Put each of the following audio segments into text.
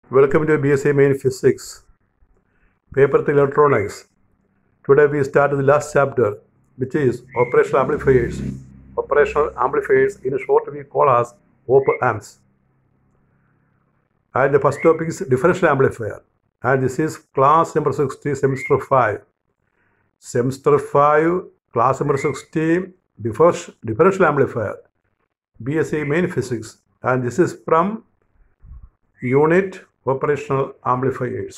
Welcome to BSc Main Physics, paper 3 Electronics. Today we start the last chapter, which is operational amplifiers. Operational amplifiers, in short, we call as op amps. And the first topic is differential amplifier. And this is class number 60, semester 5. Semester 5, class number 60, differ- differential amplifier. BSc Main Physics. And this is from unit operational amplifiers.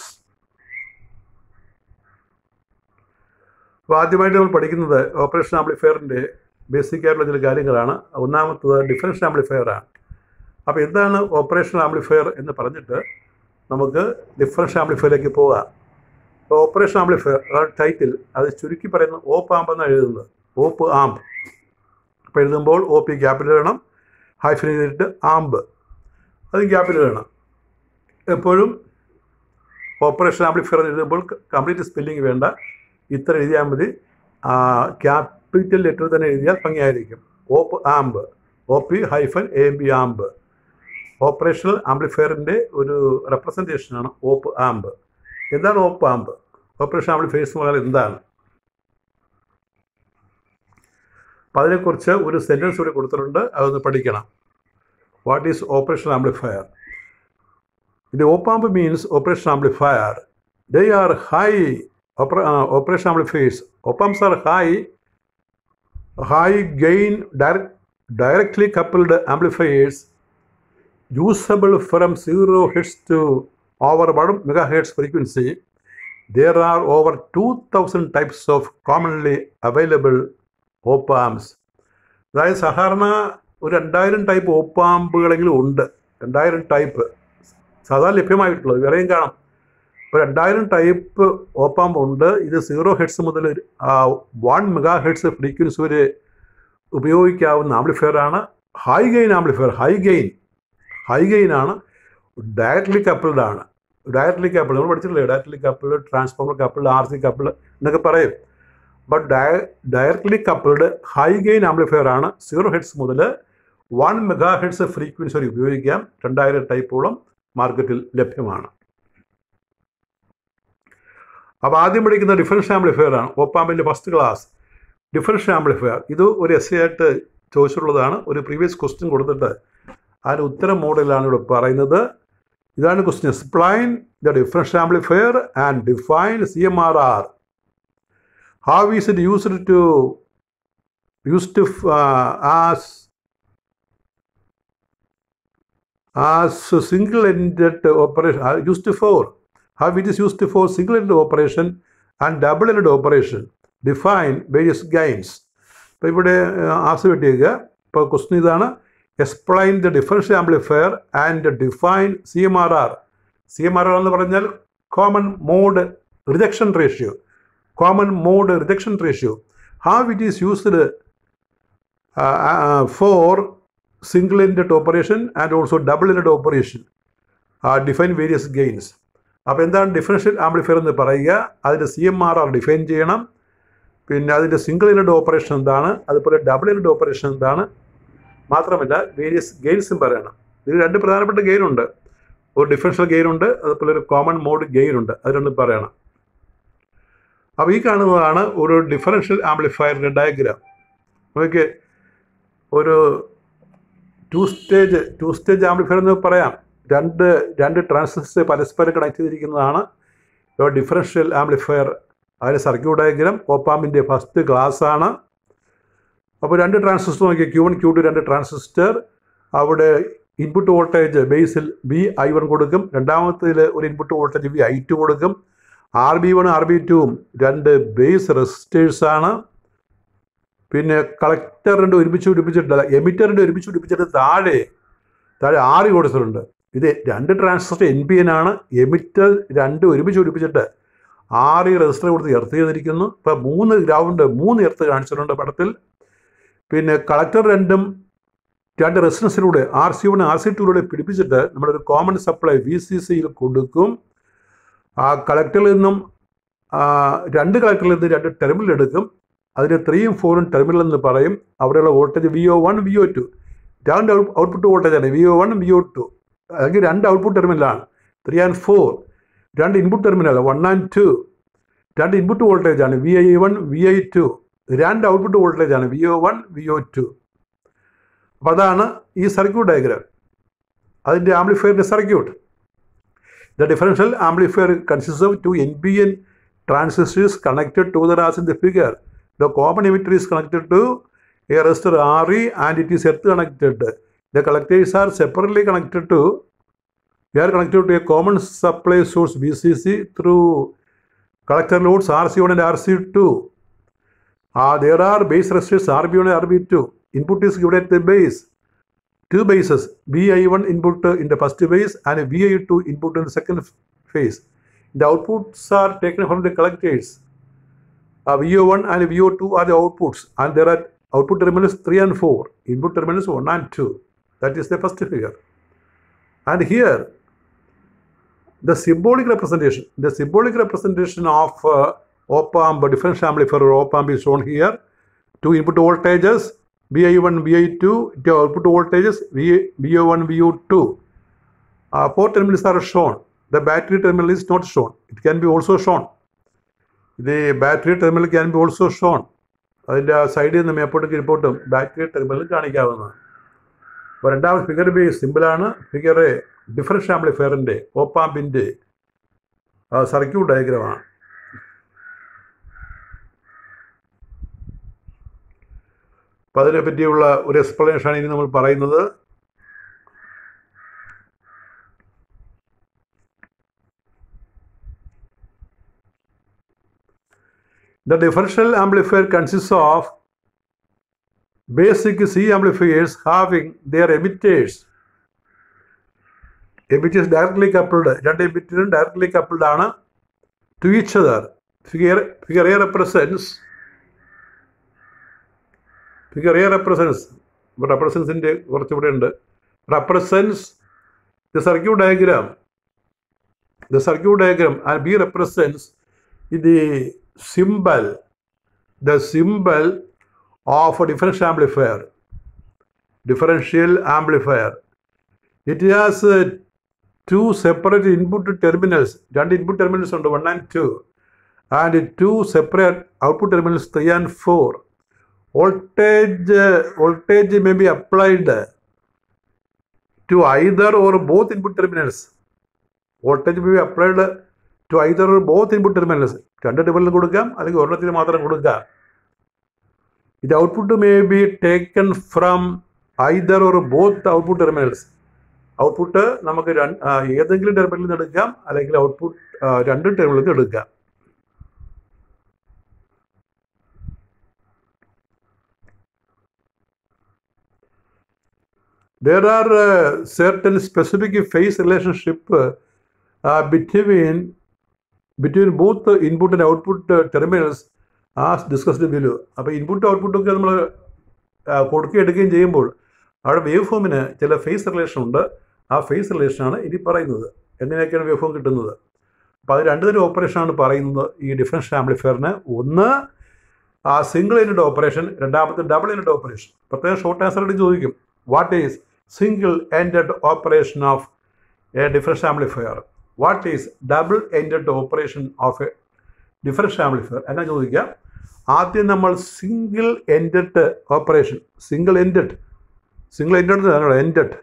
അപ്പോൾ ആദ്യമായിട്ട് നമ്മൾ പഠിക്കുന്നത് operation ആംപ്ലിഫയറിൻ്റെ basic ആയിട്ടുള്ള ചില കാര്യങ്ങളാണ് ഒന്നാമത്തത് differential amplifier ആണ് അപ്പോൾ എന്താണ് ഓപ്പറേഷൻ ആംപ്ലിഫയർ എന്ന് പറഞ്ഞിട്ട് നമുക്ക് ഡിഫറൻഷ്യൽ ആംപ്ലിഫയറിലേക്ക് പോകാം അപ്പോൾ ഓപ്പറേഷൻ ആംപ്ലിഫയർ അതാണ് ടൈറ്റിൽ അത് ചുരുക്കി പറയുന്ന ഓപ്പ് ആമ്പ് എന്നാണ് എഴുതുന്നത് ഓപ്പ് ആമ്പ് അപ്പോൾ എഴുതുമ്പോൾ ഒ പി ക്യാപിറ്റൽ വേണം ഹൈഫിൻ ചെയ്തിട്ട് ആമ്പ് അതും ക്യാപിറ്റൽ വേണം എപ്പോഴും ഓപ്പറേഷൻ ആംപ്ലിഫയർ എന്ന് എഴുതുമ്പോൾ കംപ്ലീറ്റ് സ്പെല്ലിംഗ് വേണ്ട ഇത്ര എഴുതിയാൽ മതി ക്യാപിറ്റൽ ലെറ്റർ തന്നെ എഴുതിയാൽ ഭംഗിയായിരിക്കും op amp O P hyphen A B amp operational ആംപ്ലിഫയറിൻ്റെ ഒരു റെപ്രസെൻറ്റേഷനാണ് ഓപ്പ് ആമ്പ് എന്താണ് ഓപ്പ് ആമ്പ് ഓപ്പറേഷൻ ആംപ്ലിഫയേഴ്സ് എന്ന് പറഞ്ഞാൽ എന്താണ് അപ്പം അതിനെക്കുറിച്ച് ഒരു സെൻറ്റൻസ് കൂടി കൊടുത്തിട്ടുണ്ട് അതൊന്ന് പഠിക്കണം what is operation amplifier The op-amp means operation amplifier. They are high oper- uh, operation amplifiers. Op-amps are high, high gain direct, directly coupled amplifiers usable from 0 hertz to over 1 megahertz frequency. There are over 2000 types of commonly available op-amps. അതായത് സാധാരണ ഒരു രണ്ടായിരം type ഓപ്പാമ്പുകളെങ്കിലും ഉണ്ട് രണ്ടായിരം type സാധാരണ ലഭ്യമായിട്ടുള്ളത് വേറെയും കാണാം ഇപ്പോൾ രണ്ടായിരം ടൈപ്പ് ഓപ്പാമ്പ് ഉണ്ട് ഇത് സീറോ ഹെഡ്സ് മുതൽ വൺ മെഗാ ഹെഡ്സ് ഫ്രീക്വൻസി വരെ ഉപയോഗിക്കാവുന്ന ആംപ്ലിഫയർ ആണ് high gain amplifier high gain high gain ആണ് ഡയറക്ട്ലി കപ്പിൾഡ് ആണ് ഡയറക്ട്ലി കപ്പിൾഡ് നമ്മൾ പഠിച്ചിട്ടില്ലേ directly coupled transformer coupled R C coupled എന്നൊക്കെ പറയും ബട്ട് ഡയ directly coupled high gain amplifier ആണ് സീറോ ഹെഡ്സ് മുതൽ വൺ മെഗാ ഹെഡ്സ് ഫ്രീക്വൻസി വരെ ഉപയോഗിക്കാം രണ്ടായിരം ടൈപ്പോളം മാർക്കറ്റിൽ ലഭ്യമാണ് അപ്പോൾ ആദ്യം പഠിക്കുന്ന ഡിഫറൻഷ്യൽ ആംപ്ലിഫയർ ആണ് ഒപ്പാമ്പിൻ്റെ ഫസ്റ്റ് ക്ലാസ് ഡിഫറൻഷ്യൽ ആംപ്ലിഫയർ ഇത് ഒരു എസ് ആയിട്ട് ചോദിച്ചിട്ടുള്ളതാണ് ഒരു പ്രീവിയസ് ക്വസ്റ്റ്യൻ കൊടുത്തിട്ട് അതിന് ഉത്തരം മോഡലാണ് ഇവിടെ പറയുന്നത് ഇതാണ് question explain the differential amplifier and define C M R R how is it used to used as as a single-ended operation uh, used for how it is used for single-ended operation and double-ended operation define various gains ഇപ്പോൾ ഇവിടെ as വെട്ടിയേക്കുക ഇപ്പോൾ question ഇതാണ് explain the differential amplifier and define C M R R C M R R എന്ന് പറഞ്ഞാൽ common mode rejection ratio common mode rejection ratio how it is used for single ended operation and also double ended operation uh, define various gains അപ്പോൾ എന്താണ് differential amplifier എന്ന് പറയുക അതിൻ്റെ C M R R define ചെയ്യണം പിന്നെ അതിൻ്റെ single end operation എന്താണ് അതുപോലെ ഡബിൾ എൻഡ് ഓപ്പറേഷൻ എന്താണ് മാത്രമല്ല വേരിയസ് ഗെയിൻസും പറയണം ഇതിൽ രണ്ട് പ്രധാനപ്പെട്ട ഗെയിൻ ഉണ്ട് ഒരു ഡിഫറൻഷ്യൽ ഗെയിൻ ഉണ്ട് അതുപോലെ ഒരു കോമൺ മോഡ് ഗെയിൻ ഉണ്ട് അത് രണ്ടും പറയണം അപ്പോൾ ഈ കാണുന്നതാണ് ഒരു ഡിഫറൻഷ്യൽ ആംപ്ലിഫയറിൻ്റെ ഡയഗ്രാം നോക്കിയേ ഒരു two stage two stage amplifier എന്ന് പറയാം രണ്ട് രണ്ട് ട്രാൻസിസ്റ്റർ പരസ്പരം കണക്ട് ചെയ്തിരിക്കുന്നതാണ് ഡിഫറൻഷ്യൽ ആംപ്ലിഫയർ അതിന് സർക്യൂട്ട് ഡയഗ്രാം ഓപ്പാമിൻ്റെ ഫസ്റ്റ് ക്ലാസ് ആണ് അപ്പോൾ രണ്ട് ട്രാൻസിസ്റ്റർ നോക്കിയാൽ ക്യൂ വൺ ക്യൂ ടു രണ്ട് ട്രാൻസിസ്റ്റർ അവിടെ ഇൻപുട്ട് വോൾട്ടേജ് ബേസിൽ വി ഐ വൺ കൊടുക്കും രണ്ടാമത്തിൽ ഒരു input voltage V I two കൊടുക്കും R B one R B ടുവും രണ്ട് ബേസ് റെസിസ്റ്റേഴ്സാണ് പിന്നെ കളക്ടർ രണ്ട് ഒരുമിച്ച് പിടിപ്പിച്ചിട്ടില്ല എമിറ്ററിൻ്റെ ഒരുമിച്ച് പിടിപ്പിച്ചിട്ട് താഴെ താഴെ ആറ് കൊടുത്തിട്ടുണ്ട് ഇത് രണ്ട് ട്രാൻസിസ്റ്റർ എൻ പി എൻ ആണ് എമിറ്റർ രണ്ട് ഒരുമിച്ച് പിടിപ്പിച്ചിട്ട് ആറ് റെജിസ്റ്റർ കൊടുത്ത് എർത്ത് ചെയ്തിരിക്കുന്നു ഇപ്പോൾ മൂന്ന് ഗ്രൗണ്ട് മൂന്ന് എർത്ത് കാണിച്ചിട്ടുണ്ട് പടത്തിൽ പിന്നെ കളക്ടർ രണ്ടും രണ്ട് റെസിസ്റ്റൻസിലൂടെ R C one R C ടുയിലൂടെ പിടിപ്പിച്ചിട്ട് നമ്മളൊരു കോമൺ സപ്ലൈ വി സി സിയിൽ കൊടുക്കും ആ കളക്ടറിൽ നിന്നും രണ്ട് കളക്ടറിൽ നിന്ന് രണ്ട് ടെർമിനൽ എടുക്കും അതിന് ത്രീയും ഫോറും ടെർമിനൽ എന്ന് പറയും അവിടെയുള്ള voltage V O one V O two രണ്ട് ഔട്ട്പുട്ട് വോൾട്ടേജാണ് V O one V O two അല്ലെങ്കിൽ രണ്ട് ഔട്ട്പുട്ട് ടെർമിനലാണ് ത്രീ ആൻഡ് ഫോർ രണ്ട് input terminal one and two രണ്ട് ഇൻപുട്ട് വോൾട്ടേജ് ആണ് V I one V I two രണ്ട് output voltage ആണ് V O one V O two അപ്പോൾ അതാണ് ഈ സർക്യൂട്ട് ഡയഗ്രാം അതിൻ്റെ ആംപ്ലിഫയറിൻ്റെ circuit the differential amplifier consist of two N B N transistors connected to the as in the figure. The common emitter is connected to a resistor RE and it is earth connected. The collectors are separately connected to, they are connected to a common supply source VCC through collector loads RC1 and RC2. Uh, there are base resistors RB1 and RB2. Input is given at the base. Two bases, VI1 input in the first phase and VI2 input in the second phase. The outputs are taken from the collectors. Uh, VO1 and VO2 are the outputs, and there are output terminals 3 and 4, input terminals 1 and 2. That is the first figure. And here, the symbolic representation, the symbolic representation of uh, op-amp, differential amplifier or op-amp is shown here. Two input voltages, VI1, VI2, the output voltages, V- VO1, VO2. Uh, four terminals are shown. The battery terminal is not shown. It can be also shown. The battery terminal can be also shown. അതിൻ്റെ സൈഡിൽ നിന്ന് മേപ്പോട്ടും കീഴ്പോട്ടും battery terminal കാണിക്കാവുന്നതാണ് അപ്പോൾ രണ്ടാമത് figure B സിമ്പിളാണ് figure A differential ആംപ്ലിഫയറിൻ്റെ ഓപ്പാമ്പിൻ്റെ circuit ഡയഗ്രമാണ് അപ്പോൾ അതിനെ പറ്റിയുള്ള ഒരു എക്സ്പ്ലനേഷനാണ് ഇനി നമ്മൾ പറയുന്നത് The differential amplifier consists of basic C amplifiers having their emitters. Emitters directly coupled, രണ്ട് emitters directly coupled ആണ് to each other. Figure, figure A represents figure A represents ഇപ്പോൾ റെപ്രസെൻസിൻ്റെ കുറച്ചുകൂടെ ഉണ്ട് represents the circuit diagram the circuit diagram and B represents the symbol the symbol of a differential amplifier differential amplifier it has uh, two separate input terminals രണ്ട് input terminals ഉണ്ട് one and two and two separate output terminals three and four voltage uh, voltage may be applied to either or both input terminals voltage may be applied to either both input terminals രണ്ട് terminal കൊടുക്കാം അല്ലെങ്കിൽ ഒരെണ്ണത്തിന് മാത്രം കൊടുക്കാം ഇത് output may be taken from either or both output terminals output നമുക്ക് രണ്ട് ആ, ഏതെങ്കിലും ടെർമിനലിൽ നിന്ന് എടുക്കാം അല്ലെങ്കിൽ ഔട്ട്പുട്ട് രണ്ട് ടെർമിനലിൽ നിന്ന് എടുക്കാം There are uh, certain specific phase relationship uh, uh, between between both the input and output uh, terminals as discussed below. അപ്പോൾ ഇൻപുട്ട് ഔട്ട്പുട്ടൊക്കെ നമ്മൾ കൊടുക്കുകയും എടുക്കുകയും ചെയ്യുമ്പോൾ അവിടെ വേവ് ഫോമിന് ചില ഫേസ് റിലേഷൻ ഉണ്ട് ആ ഫേസ് റിലേഷനാണ് ഇനി പറയുന്നത് എങ്ങനെയൊക്കെയാണ് വേവ് ഫോം കിട്ടുന്നത് അപ്പോൾ അത് രണ്ട് തരം ഓപ്പറേഷനാണ് പറയുന്നത് ഈ ഡിഫറൻഷ്യൽ ആംപ്ലിഫയറിന് ഒന്ന് ആ സിംഗിൾ യൂണിറ്റ് ഓപ്പറേഷൻ രണ്ടാമത്തെ ഡബിൾ യൂണിറ്റ് ഓപ്പറേഷൻ പ്രത്യേകം ഷോർട്ട് ആൻസർ ആയിട്ട് ചോദിക്കും what is single ended operation of a differential amplifier what is double ended operation of a differential amplifier എന്നാ ചോദിക്കാം ആദ്യം നമ്മൾ single ended operation single ended single ended ended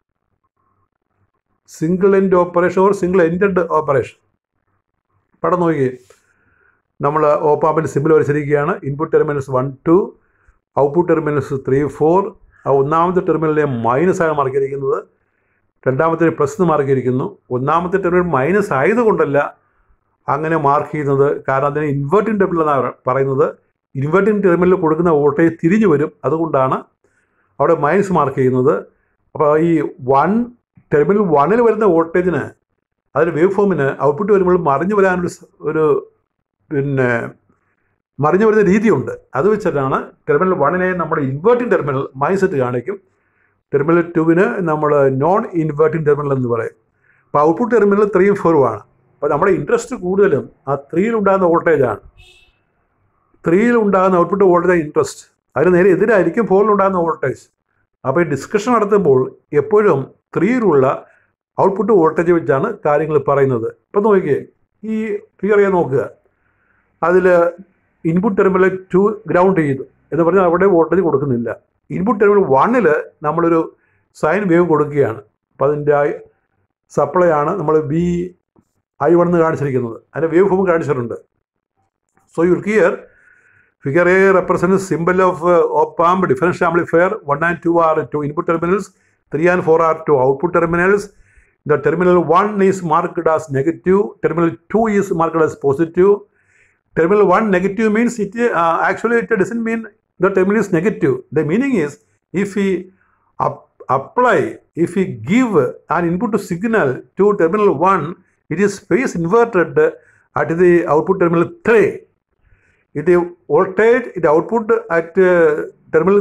single end operation or single ended operation പടം നോക്കി നമ്മൾ ഓപ്പാമ്പിൻ്റെ simple വരച്ചിരിക്കുകയാണ് input terminals one two output terminals three four ആ ഒന്നാമത്തെ ടെർമിനലിലെ മൈനസ് ആണ് മാർക്കിയിരിക്കുന്നത് രണ്ടാമത്തെ പ്ലസ് മാർക്കിയിരിക്കുന്നു ഒന്നാമത്തെ ടെർമിനൽ മൈനസ് ആയതുകൊണ്ടല്ല അങ്ങനെ മാർക്ക് ചെയ്യുന്നത് കാരണം അതിന് ഇൻവേർട്ടിംഗ് ടെർമിനൽ എന്നാണ് പറയുന്നത് ഇൻവേർട്ടിംഗ് ടെർമിനലിൽ കൊടുക്കുന്ന വോൾട്ടേജ് തിരിഞ്ഞു വരും അതുകൊണ്ടാണ് അവിടെ മൈനസ് മാർക്ക് ചെയ്യുന്നത് അപ്പോൾ ഈ വൺ ടെർമിനൽ വണ്ണിൽ വരുന്ന വോൾട്ടേജിന് അതിന് വേവ് ഫോമിന് ഔട്ട്പുട്ട് വരുമ്പോൾ മറിഞ്ഞു വരാനൊരു സ- ഒരു പിന്നെ മറിഞ്ഞു വരുന്ന രീതിയുണ്ട് അത് വെച്ചിട്ടാണ് ടെർമിനൽ വണ്ണിനെ നമ്മൾ ഇൻവേർട്ടിംഗ് ടെർമിനൽ മൈനസ് ഇട്ട് കാണിക്കും ടെർമിനൽ ടുവിന് നമ്മൾ നോൺ ഇൻവേർട്ടിംഗ് ടെർമിനൽ എന്ന് പറയും അപ്പോൾ ഔട്ട്പുട്ട് ടെർമിനൽ ത്രീയും ഫോറും ആണ് അപ്പോൾ നമ്മുടെ ഇൻട്രസ്റ്റ് കൂടുതലും ആ ത്രീയിൽ ഉണ്ടാകുന്ന വോൾട്ടേജാണ് ത്രീയിൽ ഉണ്ടാകുന്ന ഔട്ട്പുട്ട് വോൾട്ടേജ് ഇൻട്രസ്റ്റ് അതിന് നേരെ എതിരായിരിക്കും ഫോറിൽ ഉണ്ടാകുന്ന വോൾട്ടേജ് അപ്പോൾ ഈ ഡിസ്കഷൻ നടത്തുമ്പോൾ എപ്പോഴും ത്രീയിലുള്ള ഔട്ട്പുട്ട് വോൾട്ടേജ് വെച്ചാണ് കാര്യങ്ങൾ പറയുന്നത് ഇപ്പം നോക്കിയേ ഈ ഫിഗർ ചെയ്യാൻ നോക്കുക അതിൽ ഇൻപുട്ട് ടെർമിനൽ ടു ഗ്രൗണ്ട് ചെയ്തു എന്ന് പറഞ്ഞാൽ അവിടെ വോൾട്ടേജ് കൊടുക്കുന്നില്ല ഇൻപുട്ട് ടെർമിനൽ വണ്ണിൽ നമ്മളൊരു സൈൻ വേവ് കൊടുക്കുകയാണ് അപ്പോൾ അതിൻ്റെ സപ്ലൈ ആണ് നമ്മൾ ബി ഐ വൺ എന്ന് കാണിച്ചിരിക്കുന്നത് അതിൻ്റെ വേവ് ഫോം കാണിച്ചിട്ടുണ്ട് so you here figure A represent simple of op amp differential amplifier one and two are two input terminals three and four are two output terminals The terminal 1 is marked as negative, terminal 2 is marked as positive. Terminal 1 negative means it uh, actually it doesn't mean the terminal is negative. The meaning is if we up- apply, if we give an input signal to terminal 1, it is phase inverted at the output terminal 3. It is voltage, the output at uh, terminal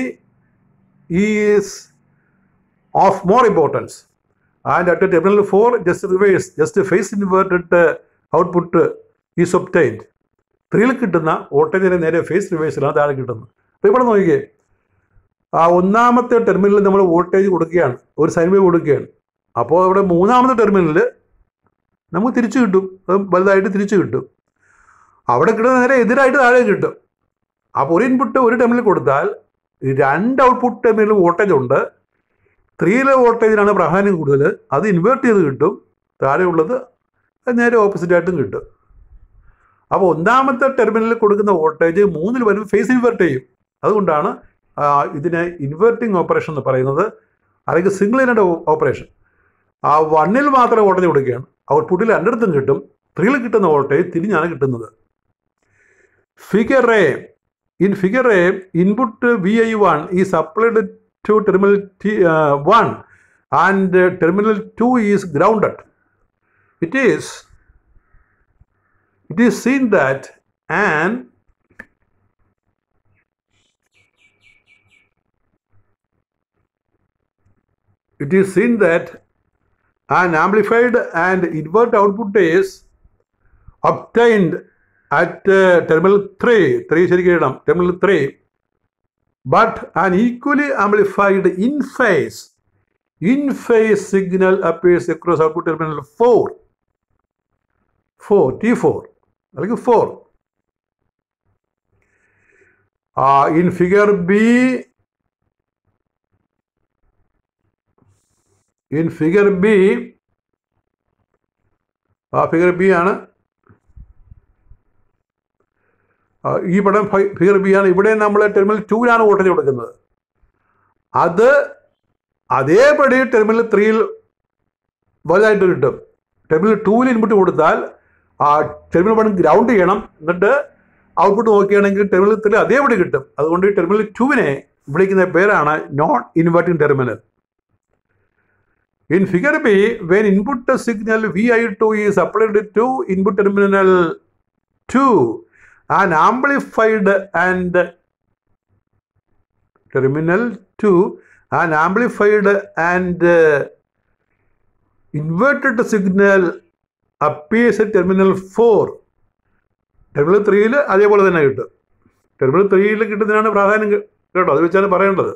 3 is of more importance. And at the terminal 4, just reverse, just a phase inverted uh, output uh, is obtained. ത്രീയിൽ കിട്ടുന്ന വോൾട്ടേജിന് നേരെ face റിവേഴ്സിലാണ് താഴെ കിട്ടുന്നത് അപ്പോൾ ഇവിടെ നോക്കിക്കേ ആ ഒന്നാമത്തെ ടെർമിനലിൽ നമ്മൾ വോൾട്ടേജ് കൊടുക്കുകയാണ് ഒരു സൈൻ വേവ് കൊടുക്കുകയാണ് അപ്പോൾ അവിടെ മൂന്നാമത്തെ ടെർമിനലിൽ നമുക്ക് തിരിച്ചു കിട്ടും അത് വലുതായിട്ട് തിരിച്ചു കിട്ടും അവിടെ കിട്ടുന്ന നേരെ എതിരായിട്ട് താഴെ കിട്ടും അപ്പോൾ ഒരു ഇൻപുട്ട് ഒരു ടെർമിനൽ കൊടുത്താൽ രണ്ട് ഔട്ട്പുട്ട് ടെർമിനൽ വോൾട്ടേജ് ഉണ്ട് ത്രീയിലെ വോൾട്ടേജിനാണ് പ്രാധാന്യം കൂടുതൽ അത് ഇൻവേർട്ട് ചെയ്ത് കിട്ടും താഴെയുള്ളത് നേരെ ഓപ്പോസിറ്റായിട്ടും കിട്ടും അപ്പോൾ ഒന്നാമത്തെ ടെർമിനലിൽ കൊടുക്കുന്ന വോൾട്ടേജ് മൂന്നിൽ വരുമ്പോൾ ഫേസ് ഇൻവേർട്ട് ചെയ്യും അതുകൊണ്ടാണ് ആ, ഇതിനെ ഇൻവേർട്ടിംഗ് ഓപ്പറേഷൻ എന്ന് പറയുന്നത് അല്ലെങ്കിൽ സിംഗിൾ ഇനഡ് ഓപ്പറേഷൻ ആ വണ്ണിൽ മാത്രം വോൾട്ടേജ് കൊടുക്കുകയാണ് ഔട്ട്പുട്ടിൽ രണ്ടിടത്തും കിട്ടും ത്രീയിൽ കിട്ടുന്ന വോൾട്ടേജ് തിരിഞ്ഞാണ് കിട്ടുന്നത് figure A in figure A input V I one is supplied to terminal T one and terminal two is grounded it is it is seen that an it is seen that an amplified and invert output is obtained at uh, terminal 3 3 ശരിക്കും എഴുതാം terminal 3 but an equally amplified in phase in phase signal appears across output terminal 4 4 T4 അല്ലെങ്കിൽ 4 uh, in figure B in figure B ആ figure B ആണ് ആ, ഈ പടം figure B ആണ് ഇവിടെ നമ്മൾ ടെർമിനൽ ടൂവിലാണ് വോൾട്ടേജ് കൊടുക്കുന്നത് അത് അതേപടി ടെർമിനൽ ത്രീയിൽ വലുതായിട്ട് കിട്ടും ടെർമിനൽ ടൂവിൽ ഇൻപുട്ട് കൊടുത്താൽ ആ ടെർമിനൽ വൺ ഗ്രൗണ്ട് ചെയ്യണം എന്നിട്ട് ഔട്ട്പുട്ട് നോക്കുകയാണെങ്കിൽ ടെർമിനൽ ത്രീ അതേപടി കിട്ടും അതുകൊണ്ട് ഈ ടെർമിനൽ ടൂവിനെ വിളിക്കുന്ന പേരാണ് non inverting terminal In figure B, when input signal VI2 is applied to input terminal 2, an amplified and terminal 2, an amplified and uh, inverted signal appears at terminal 4. Terminal ത്രീയിൽ അതേപോലെ തന്നെ കിട്ടും ടെർമിനൽ ത്രീയിൽ കിട്ടുന്നതിനാണ് പ്രാധാന്യം കേ- കേട്ടോ അത് വെച്ചാണ് പറയേണ്ടത്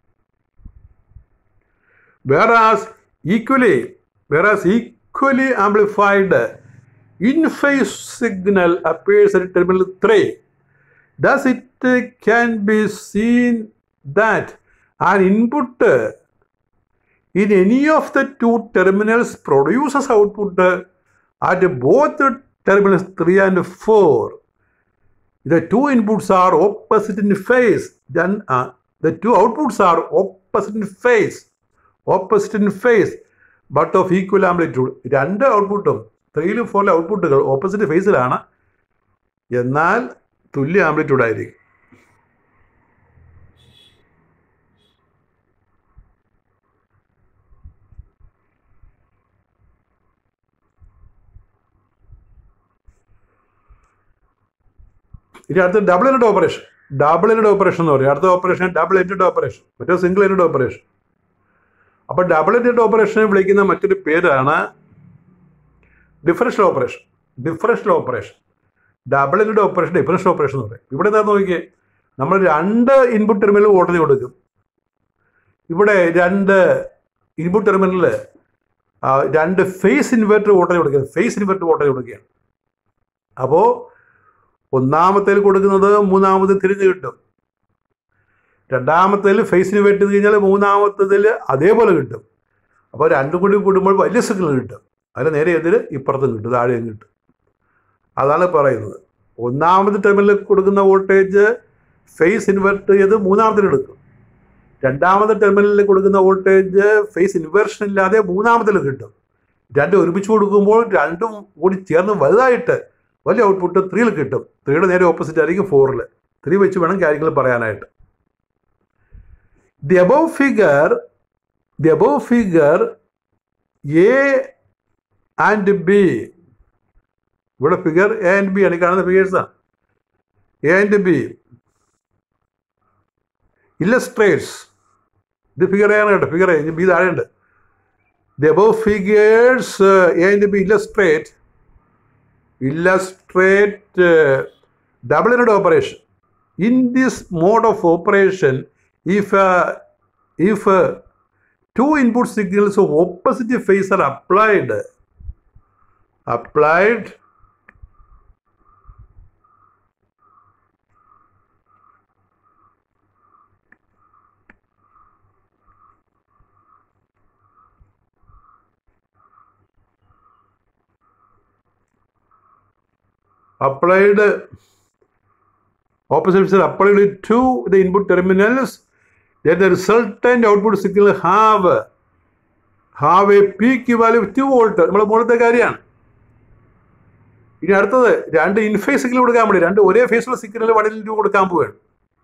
whereas equally whereas equally amplified in phase signal appears at terminal 3 thus it uh, can be seen that an input uh, in any of the two terminals produces output uh, at both terminals 3 and 4 the two inputs are opposite in phase then uh, the two outputs are opposite in phase opposite in phase but of equal amplitude രണ്ട് ഔട്ട്പുട്ടും ത്രീയിലും ഫോറിലെ ഔട്ട്പുട്ടുകൾ opposite ഫേസിലാണ് എന്നാൽ തുല്യ amplitude ആയിരിക്കും ഇനി അടുത്ത double end operation double end operation എന്ന് പറയും അടുത്ത ഓപ്പറേഷൻ ഡബിൾ ഇൻഡ് ഓപ്പറേഷൻ മറ്റേ സിംഗിൾ ഇൻഡ് ഓപ്പറേഷൻ അപ്പോൾ ഡബിൾ ഇൻഡ് ഓപ്പറേഷനെ വിളിക്കുന്ന മറ്റൊരു പേരാണ് differential operation differential operation double end operation differential operation എന്ന് പറയും ഇവിടെ എന്താ നോക്കിയേ നമ്മൾ രണ്ട് ഇൻപുട്ട് ടെർമിനൽ വോൾട്ടേജ് കൊടുക്കും ഇവിടെ രണ്ട് ഇൻപുട്ട് ടെർമിനലിൽ ആ, രണ്ട് ഫേസ് ഇൻവെർട്ടർ വോൾട്ടേജ് കൊടുക്കുകയാണ് ഫേസ് ഇൻവെർട്ടർ വോൾട്ടേജ് കൊടുക്കുകയാണ് അപ്പോൾ ഒന്നാമത്തേൽ കൊടുക്കുന്നത് മൂന്നാമത് തിരിഞ്ഞ് കിട്ടും രണ്ടാമത്തേൽ ഫേസ് ഇൻവെർട്ട് ചെയ്ത് കഴിഞ്ഞാൽ മൂന്നാമത്തതിൽ അതേപോലെ കിട്ടും അപ്പോൾ രണ്ടും കൂടി കൂടുമ്പോൾ വലിയ സിഗ്നൽ കിട്ടും അതിന് നേരെ എതിര് ഇപ്പുറത്തും കിട്ടും താഴെയും കിട്ടും അതാണ് പറയുന്നത് ഒന്നാമത്തെ ടെർമിനലിൽ കൊടുക്കുന്ന വോൾട്ടേജ് ഫേസ് ഇൻവെർട്ട് ചെയ്ത് മൂന്നാമത്തിൽ എടുക്കും രണ്ടാമത്തെ ടെർമിനലിൽ കൊടുക്കുന്ന വോൾട്ടേജ് ഫേസ് ഇൻവേർഷൻ ഇല്ലാതെ മൂന്നാമത്തിൽ കിട്ടും രണ്ടും ഒരുമിച്ച് കൊടുക്കുമ്പോൾ രണ്ടും കൂടി ചേർന്ന് വലുതായിട്ട് വലിയ ഔട്ട്പുട്ട് ത്രീയിൽ കിട്ടും ത്രീയുടെ നേരെ ഓപ്പോസിറ്റ് ആയിരിക്കും ഫോറിൽ ത്രീ വെച്ച് വേണം കാര്യങ്ങൾ പറയാനായിട്ട് the above figure the above figure A and B ഇവിടെ ഫിഗർ എ ആൻഡ് ബി ആണ് ഈ കാണുന്ന ഫിഗേഴ്സാണ് എ ആൻഡ് ബി ഇല്ലസ്ട്രേറ്റ്സ് ഇത് ഫിഗർ എ ആണ് കേട്ടോ ഫിഗർ എ ബി താഴെയുണ്ട് the above figures A and B illustrate illustrate double ended operation in this mode of operation if if two input signals of opposite phase are applied applied applied opposite phase are applied to the input terminals then the resultant output signal have have a peak value of 2 volt നമ്മുടെ മുകളിലത്തെ കാര്യമാണ് ഇനി അടുത്തത് രണ്ട് ഇൻഫേസ് signal കൊടുക്കാൻ വേണ്ടി രണ്ട് ഒരേ ഫേസിലുള്ള സിഗ്നൽ വൺ ടു കൊടുക്കാൻ പോവുകയാണ്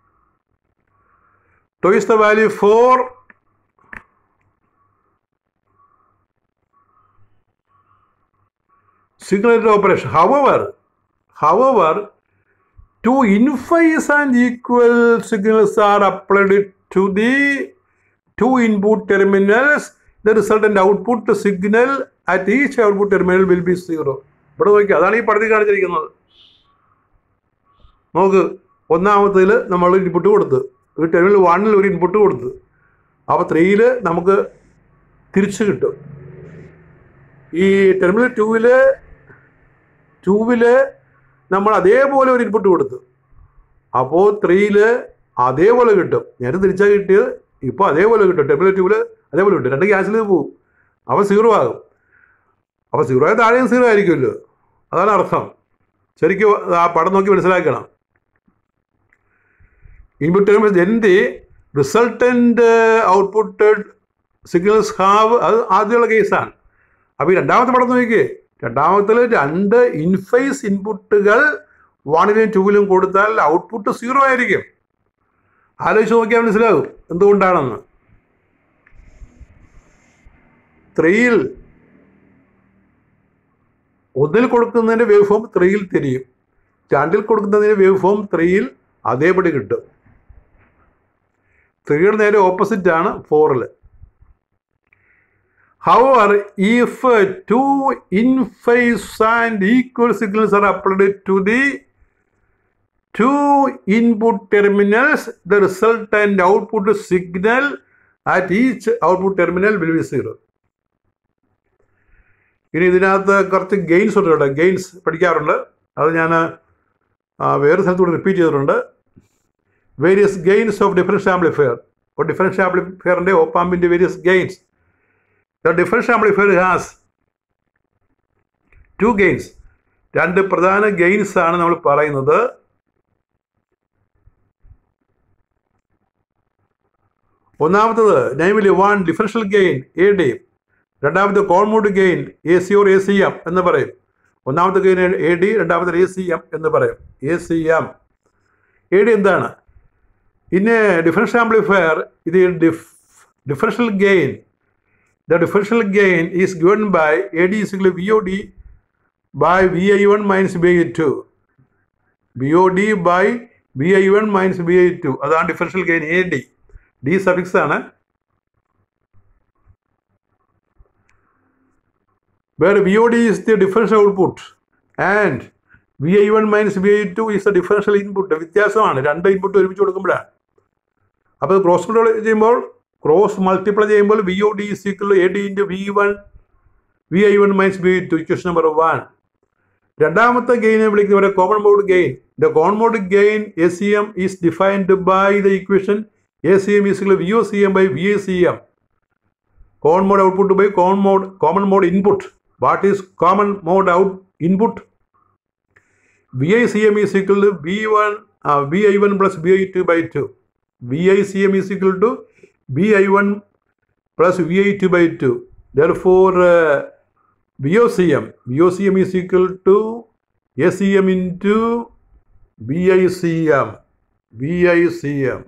toys the value for signal operation hour hour two in-phase and equal signals are applied to the two input terminals. The resultant output signal at each output terminal will be zero. ഇവിടെ നോക്കി അതാണ് ഈ പടത്തിൽ കാണിച്ചിരിക്കുന്നത് നോക്ക് ഒന്നാമത്തേൽ നമ്മൾ input കൊടുത്ത് ഈ ടെർമിനൽ വണ്ണിൽ ഒരു ഇൻപുട്ട് കൊടുത്ത് അപ്പോൾ ത്രീയിൽ നമുക്ക് തിരിച്ച് കിട്ടും ഈ ടെർമിനൽ ടൂവിൽ ടൂവിൽ നമ്മൾ അതേപോലെ ഒരു ഇൻപുട്ട് കൊടുത്തു അപ്പോൾ ത്രീയിൽ അതേപോലെ കിട്ടും നേരെ തിരിച്ചാൽ കിട്ടിയത് ഇപ്പോൾ അതേപോലെ കിട്ടും ടെർമിനൽ ട്യൂബിൽ അതേപോലെ കിട്ടും രണ്ട് ക്യാൻസൽ ചെയ്ത് പോകും അപ്പോൾ സീറോ ആകും അപ്പോൾ സീറോ ആയ താഴെയും സീറോ ആയിരിക്കുമല്ലോ അതാണ് അർത്ഥം ശരിക്കും ആ പടം നോക്കി മനസ്സിലാക്കണം ഇൻപുട്ട് ടെർമിനൽ എന്തി റിസൾട്ടൻ്റ് ഔട്ട്പുട്ട് സിഗ്നൽസ് ഹാവ് അത് ആദ്യമുള്ള കേസാണ് അപ്പോൾ ഈ രണ്ടാമത്തെ പടം നോക്കിയേ രണ്ടാമത്തിൽ രണ്ട് ഇൻഫേസ് ഇൻപുട്ടുകൾ വണ്ണിലും ടൂവിലും കൊടുത്താൽ ഔട്ട്പുട്ട് സീറോ ആയിരിക്കും ആലോചിച്ച് നോക്കിയാൽ മനസ്സിലാകും എന്തുകൊണ്ടാണെന്ന് ത്രീയിൽ ഒന്നിൽ കൊടുക്കുന്നതിൻ്റെ വേവ് ഫോം ത്രീയിൽ തിരിയും രണ്ടിൽ കൊടുക്കുന്നതിൻ്റെ വേവ് ഫോം ത്രീയിൽ അതേപടി കിട്ടും ത്രീയുടെ നേരെ ഓപ്പോസിറ്റ് ആണ് ഫോറിൽ However, if uh, two in-phase and equal signals are applied to the two input terminals, the resultant output signal at each output terminal will be zero. ഇനി ഇതിനകത്ത് കുറച്ച് ഗെയിൻസ് ഉണ്ട് കേട്ടോ ഗെയിൻസ് പഠിക്കാറുണ്ട് അത് ഞാൻ വേറെ സ്ഥലത്തൂടെ റിപ്പീറ്റ് ചെയ്തിട്ടുണ്ട് various gains of differential amplifier അപ്പോൾ ഡിഫറൻഷ്യൽ ആംപ്ലിഫയറിൻ്റെ ഓപ്പാമ്പിൻ്റെ various gains the differential amplifier has two gains രണ്ട് പ്രധാന ഗെയിൻസ് ആണ് നമ്മൾ പറയുന്നത് ഒന്നാമത്തത് namely one differential gain A D രണ്ടാമത്തെ common mode gain A C or A C M എന്ന് പറയും ഒന്നാമത്തെ ഗെയിൻ എ ഡി രണ്ടാമത്തെ എ സി എം എന്ന് പറയും A C M A D എന്താണ് ഇന്ന് ഡിഫറൻഷ്യൽ ആംപ്ലിഫയർ ഇത് diff differential gain the differential gain is given by AD is equal to VOD by VI1 minus VI2. VOD by VI1 minus VI2. അതാണ് differential gain A D D suffix ആണ് where V O D is the differential output and V I one minus V I two is the differential input വ്യത്യാസമാണ് രണ്ട് input ഒരുമിച്ച് കൊടുക്കുമ്പോഴാണ് അപ്പോൾ cross multiply ചെയ്യുമ്പോൾ cross multiply ചെയ്യുമ്പോൾ V O D is equal A D into V one V I one minus V I two equation number one രണ്ടാമത്തെ ഗെയിനെ വിളിക്കുന്ന common mode gain the common mode gain A C M is defined by the equation A C M is V O C M by V I C M common mode output by common mode common mode input what is common mode out input V I C M is equal to V one V I one plus V I two by two V I C M is equal to V I one plus V I two by two therefore VOCM. VOCM is equal to ACM into VICM. VICM.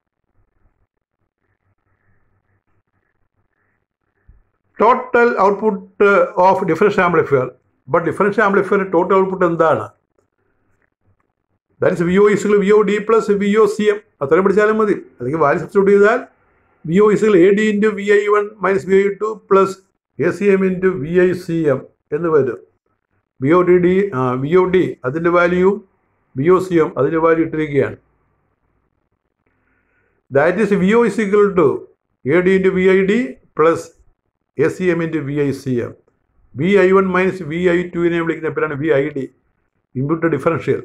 Total output uh, of differential amplifier. But differential amplifier total output എന്താണ് that is V O ഇസുകൾ V O D plus V O C M അത്രയും പഠിച്ചാലും മതി അല്ലെങ്കിൽ value substitute ചെയ്താൽ V O ഇസുകൾ A D into V I one minus V I two plus A C M into V I C M എന്ന് വരും V O D D V O D അതിൻ്റെ value V O C M അതിൻ്റെ value ഇട്ടിരിക്കുകയാണ് that is V O is equal to A D into V I D plus A C M into V I C M V I one minus V I ടുവിനെ വിളിക്കുന്ന പേരാണ് V I D input differential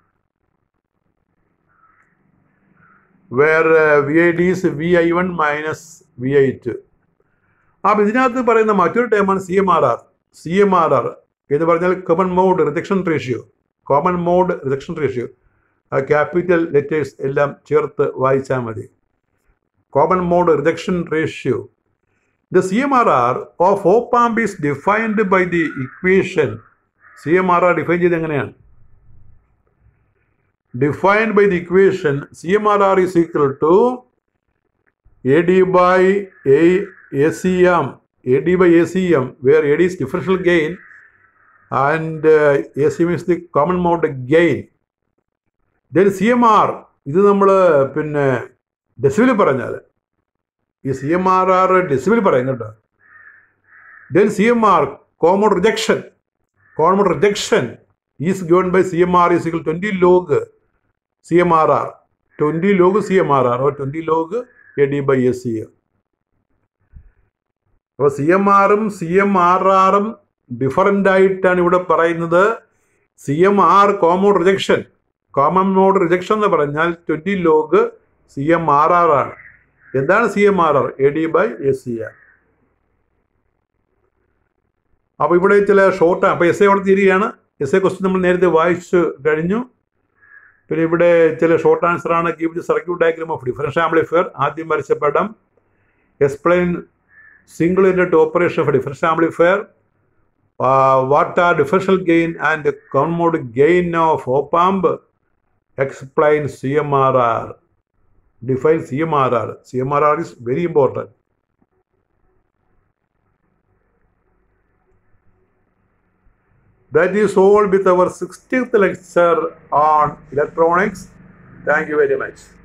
where V I D is V I one minus V I two അപ്പോൾ ഇതിനകത്ത് പറയുന്ന മറ്റൊരു ടേമാണ് C M R R C M R R എന്ന് പറഞ്ഞാൽ common mode rejection ratio common mode rejection ratio ആ capital letters എല്ലാം ചേർത്ത് വായിച്ചാൽ മതി common mode rejection ratio the C M R R of op amp is defined by the equation C M R R define ചെയ്ത് എങ്ങനെയാണ് defined by the equation CMRR is equal to AD by A ACM, AD by ACM, where AD is differential gain and uh, ACM is the common mode gain. Then CMR, ഇത് നമ്മൾ പിന്നെ decibel പറഞ്ഞാൽ ഈ C M R R decibel പറയും കേട്ടോ then C M R common rejection common rejection is given by C M R is equal twenty log C M R R twenty log C M R R or twenty log A D by S C M അപ്പോൾ C M ആറും C M R ആറും different ആയിട്ടാണ് ഇവിടെ പറയുന്നത് C M R common rejection common mode rejection എന്ന് പറഞ്ഞാൽ twenty log C M R R ആണ് എന്താണ് C M R R A D by S C R അപ്പോൾ ഇവിടെ ചില ഷോർട്ട് അപ്പോൾ എസ് എ അവിടെ തീരുകയാണ് എസ് എ ക്വസ്റ്റ്യൻ നമ്മൾ നേരത്തെ വായിച്ചു കഴിഞ്ഞു പിന്നെ ഇവിടെ ചില ഷോർട്ട് ആൻസർ ആണ് give the circuit diagram of differential amplifier ആദ്യം വരച്ച പടം explain single unit operation of differential amplifier what are differential gain and common mode gain of op amp explain C M R R define C M R R C M R R is very important That is all with our 60th lecture on electronics. Thank you very much.